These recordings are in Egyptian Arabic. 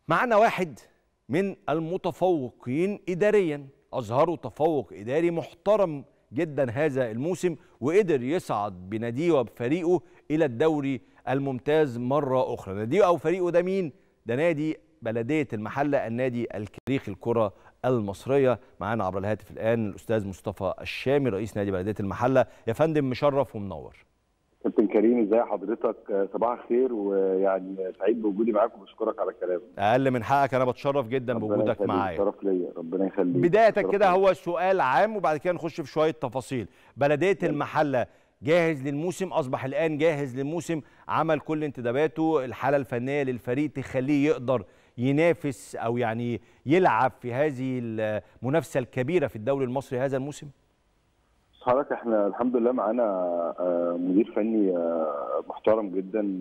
معنا واحد من المتفوقين إداريا أظهروا تفوق إداري محترم جدا هذا الموسم وقدر يصعد بناديه وبفريقه إلى الدوري الممتاز مرة أخرى ناديه أو فريقه ده مين؟ ده نادي بلدية المحلة النادي التاريخ الكرة المصرية معانا عبر الهاتف الآن الأستاذ مصطفى الشامي رئيس نادي بلدية المحلة يا فندم مشرف ومنور كابتن كريم ازي حضرتك صباح الخير ويعني سعيد بوجودي معاك وبشكرك على الكلام اقل من حقك انا بتشرف جدا بوجودك معايا شرف ليا ربنا يخليك بدايه كده هو سؤال عام وبعد كده نخش في شويه تفاصيل بلديه المحله جاهز للموسم اصبح الان جاهز للموسم عمل كل انتداباته الحاله الفنيه للفريق تخليه يقدر ينافس او يعني يلعب في هذه المنافسه الكبيره في الدوري المصري هذا الموسم حضرتك احنا الحمد لله معانا مدير فني محترم جدا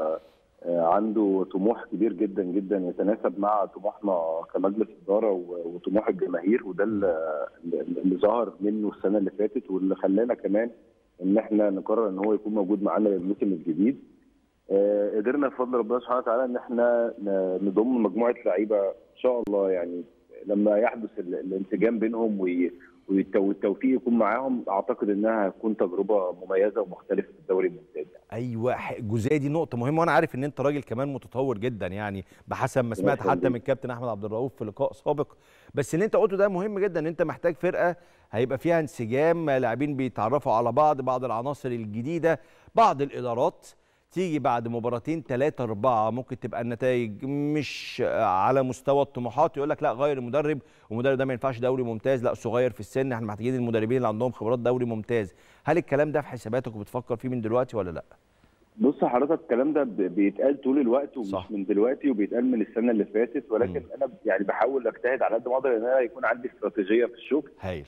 عنده طموح كبير جدا جدا يتناسب مع طموحنا كمجلس اداره وطموح الجماهير وده اللي ظهر منه السنه اللي فاتت واللي خلانا كمان ان احنا نقرر ان هو يكون موجود معانا للموسم الجديد قدرنا بفضل ربنا سبحانه وتعالى ان احنا نضم مجموعه لعيبه ان شاء الله يعني لما يحدث الانسجام بينهم والتوفيق يكون معاهم اعتقد انها هتكون تجربه مميزه ومختلفه في الدوري الممتاز ايوه الجزئيه دي نقطه مهمه وانا عارف ان انت راجل كمان متطور جدا يعني بحسب ما سمعت حتى من الكابتن احمد عبد الرؤوف في لقاء سابق بس اللي انت قلته ده مهم جدا ان انت محتاج فرقه هيبقى فيها انسجام لاعبين بيتعرفوا على بعض بعض العناصر الجديده بعض الادارات تيجي بعد مباراتين ثلاثة أربعة ممكن تبقى النتائج مش على مستوى الطموحات يقول لك لا غير المدرب والمدرب ده ما ينفعش دوري ممتاز لا صغير في السن احنا محتاجين المدربين اللي عندهم خبرات دوري ممتاز هل الكلام ده في حساباتك وبتفكر فيه من دلوقتي ولا لا؟ بص حضرتك الكلام ده بيتقال طول الوقت ومش صح. من دلوقتي وبيتقال من السنه اللي فاتت ولكن م. انا يعني بحاول اجتهد على قد ما اقدر ان انا يكون عندي استراتيجيه في الشغل هايل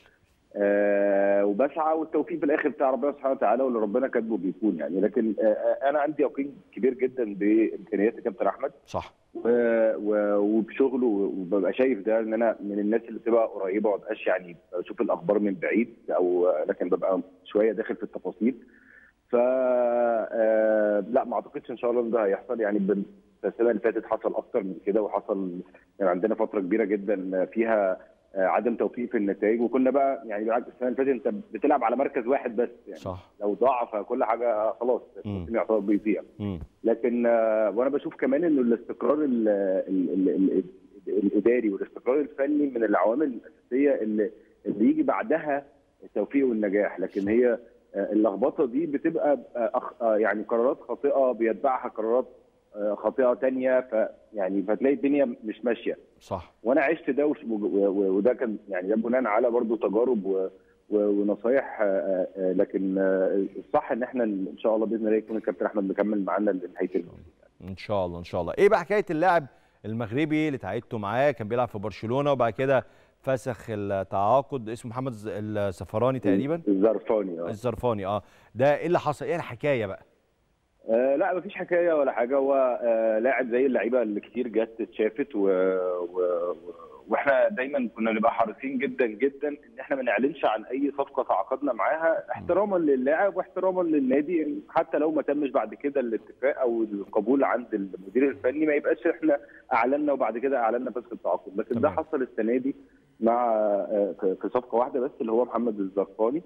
آه وبسعى والتوفيق في الاخر بتاع ربنا سبحانه وتعالى واللي ربنا كاتبه بيكون يعني لكن آه انا عندي يقين كبير جدا بامكانيات الكابتن احمد صح وبشغله وببقى شايف ده ان انا من الناس اللي بتبقى قريبه ما ببقاش يعني بشوف الاخبار من بعيد او لكن ببقى شويه داخل في التفاصيل ف آه لا ما اعتقدش ان شاء الله ان ده هيحصل يعني السنه اللي فاتت حصل اكتر من كده وحصل يعني عندنا فتره كبيره جدا فيها عدم توفيق في النتائج وكنا بقى يعني بالعكس السنه اللي فاتت انت بتلعب على مركز واحد بس يعني صح. لو ضاع فكل حاجه خلاص الموسم يعتبر بيضيع لكن وانا بشوف كمان انه الاستقرار ال ال ال ال الاداري والاستقرار الفني من العوامل الاساسيه اللي اللي يجي بعدها التوفيق والنجاح لكن هي اللخبطه دي بتبقى يعني قرارات خاطئه بيتبعها قرارات خاطئه ثانيه فيعني فتلاقي الدنيا مش ماشيه صح وانا عشت ده وده كان يعني ده بناء على برضو تجارب ونصايح لكن الصح ان احنا ان شاء الله باذن الله يكون الكابتن احمد مكمل معانا لنهايه الموسم ان شاء الله ان شاء الله ايه بقى حكايه اللاعب المغربي اللي تعاقدته معاه كان بيلعب في برشلونه وبعد كده فسخ التعاقد اسمه محمد الزفراني تقريبا الزرفاني اه الزرفاني اه ده ايه اللي حصل ايه الحكايه بقى آه لا مفيش حكايه ولا حاجه هو آه لاعب زي اللعيبه اللي كتير جت اتشافت و... و... واحنا دايما كنا بنبقى حريصين جدا جدا ان احنا ما نعلنش عن اي صفقه تعاقدنا معاها احتراما للاعب واحتراما للنادي حتى لو ما تمش بعد كده الاتفاق او القبول عند المدير الفني ما يبقاش احنا اعلنا وبعد كده اعلنا فسخ التعاقد لكن ده حصل السنه دي مع آه في صفقه واحده بس اللي هو محمد الزرقاني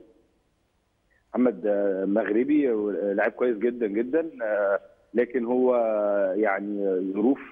محمد مغربي لاعب كويس جدا جدا لكن هو يعني ظروف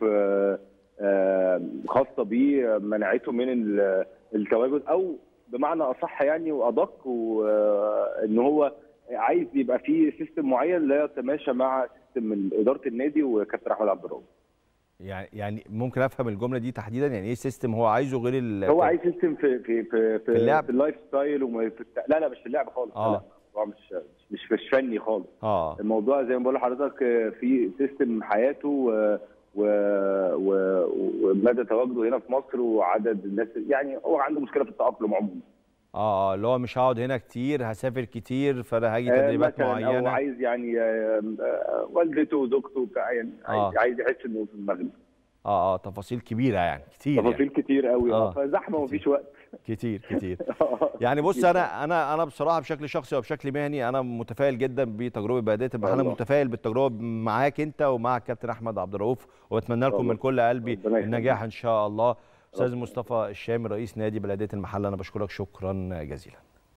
خاصه بيه منعته من التواجد او بمعنى اصح يعني وادق ان هو عايز يبقى في سيستم معين لا يتماشى مع سيستم من اداره النادي وكابتن احمد عبد الرؤوف يعني يعني ممكن افهم الجمله دي تحديدا يعني ايه سيستم هو عايزه غير ال هو عايز سيستم في في في في, اللعب في اللايف ستايل وما في لا لا مش في اللعب خالص آه. لا الموضوع مش مش في الفني خالص اه الموضوع زي ما بقول لحضرتك في سيستم حياته و و ومدى تواجده هنا في مصر وعدد الناس يعني هو عنده مشكله في التاقلم عموما اه اللي هو مش هقعد هنا كتير هسافر كتير فانا هاجي تدريبات مثلا معينه او عايز يعني آه، آه، والدته وزوجته بتاع يعني آه. عايز عايز يحس انه في المغرب اه اه تفاصيل كبيره يعني كتير تفاصيل يعني. كتير قوي آه. اه فزحمه ومفيش وقت كتير كتير يعني بص انا انا انا بصراحه بشكل شخصي وبشكل مهني انا متفائل جدا بتجربه بلديه المحله الله. متفائل بالتجربه معاك انت ومع الكابتن احمد عبد الرؤوف واتمنى لكم الله. من كل قلبي ربنا يخليك. النجاح ان شاء الله استاذ ربنا مصطفى الشامي رئيس نادي بلديه المحله انا بشكرك شكرا جزيلا